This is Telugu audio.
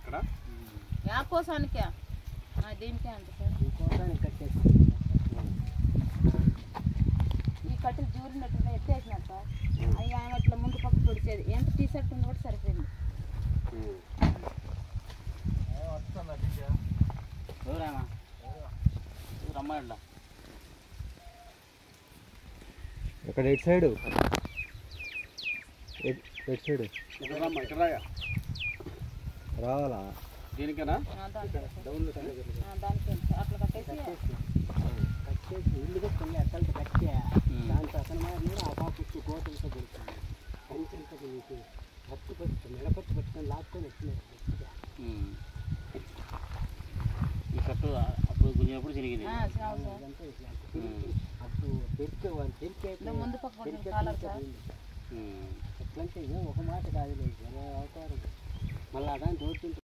ఇక్కడ యా కోసానికే ఆ, దీనికే అంత సార్ ఇంకోసారి కట్టేసి ఈ కట్టెలు జూరినట్టుగా ఎత్తేసినారు సార్ అవి ఆమె అట్లా ముందు పక్క పొడిచేది ఎంత టీ షర్ట్ ఉంది కూడా సరిపోయింది ఎవరైనా రమ్మాయిలా ఇక్కడ ఎటు సైడు ఎటు సైడు ఇక్కడ రమ్మా ఇక్కడ రాయా రావాలా దీనికేనా ఆ, దానికే సార్. ఆ, దానికే సార్. అట్లా కట్టేసి కట్టేసి ఇల్లు కట్టుకుని అసలు కట్టే దాంతో అసలు మరి ఆ పాప ఇచ్చి కోతలతో కొడుతుంది కంచెంతో నీకు పట్టు పట్టు మెడపట్టు పట్టుకొని లాక్కొని వచ్చినారు గట్టిగా. ఈ కట్టు అప్పుడు గుంజినప్పుడు చిరిగింది ఆ, చాలు సార్ ఇదంతా ఇట్లా తిరిగి అప్పుడు పెరికే వాళ్ళు పెరికే ఇలా ముందు పక్క పొడిచిన కాలర్ సార్ ఉమ్. ఎట్లంటే ఇదే ఒక మాట కాదు లేదు అవతారం మళ్ళీ అదాన్ని తోడుతుంటే